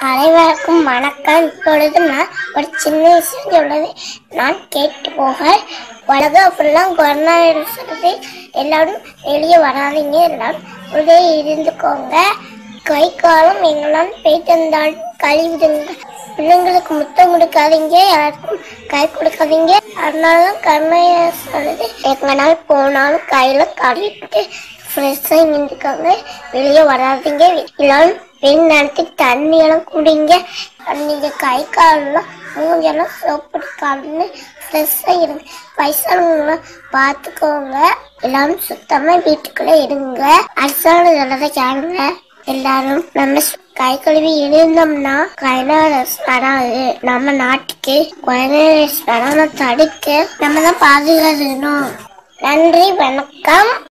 அனைவருக்கும் வணக்கம் இப்பொழுது நான் ஒரு சின்ன விஷயம் சொல்றது நான் கேட்டு போக உலகம் ஃபுல்லாக கொரோனா வைரஸ் வருது எல்லாரும் வெளியே வராதீங்க எல்லாரும் உள்ளே இருந்துக்கோங்க கை காலம் எங்கெல்லாம் போயிட்டு இருந்தாலும் கழுவிடுங்க பிள்ளைங்களுக்கு முத்தம் கொடுக்காதீங்க யாருக்கும் கை கொடுக்காதீங்க அதனால தான் கருணை சொல்லுது எங்கனாலும் போனாலும் கையில கழுவிட்டு ஃப்ரெஷ்ஷாக நின்றுக்கோங்க வெளியே வராதீங்க எல்லாரும் வெளி நேரத்துக்கு தண்ணி எல்லாம் குடிங்க நீங்க கை காலெல்லாம் மூஞ்செல்லாம் சோப்பு காலன்னு ஃப்ரெஷ்ஷாக இருங்க வயசானவங்களாம் பார்த்துக்கோங்க எல்லாரும் சுத்தமா வீட்டுக்குள்ள இருங்க அரசாங்கம் நல்லதை கேளுங்க எல்லாரும் நம்ம சு- கை கழுவி இருந்தோம்னா கொரோனாவைரஸ் வராது நம்ம நாட்டுக்கு கொரோனாவைரஸ் வராம தடுக்க நம்ம தான் பாதுகாக்கணும் நன்றி வணக்கம்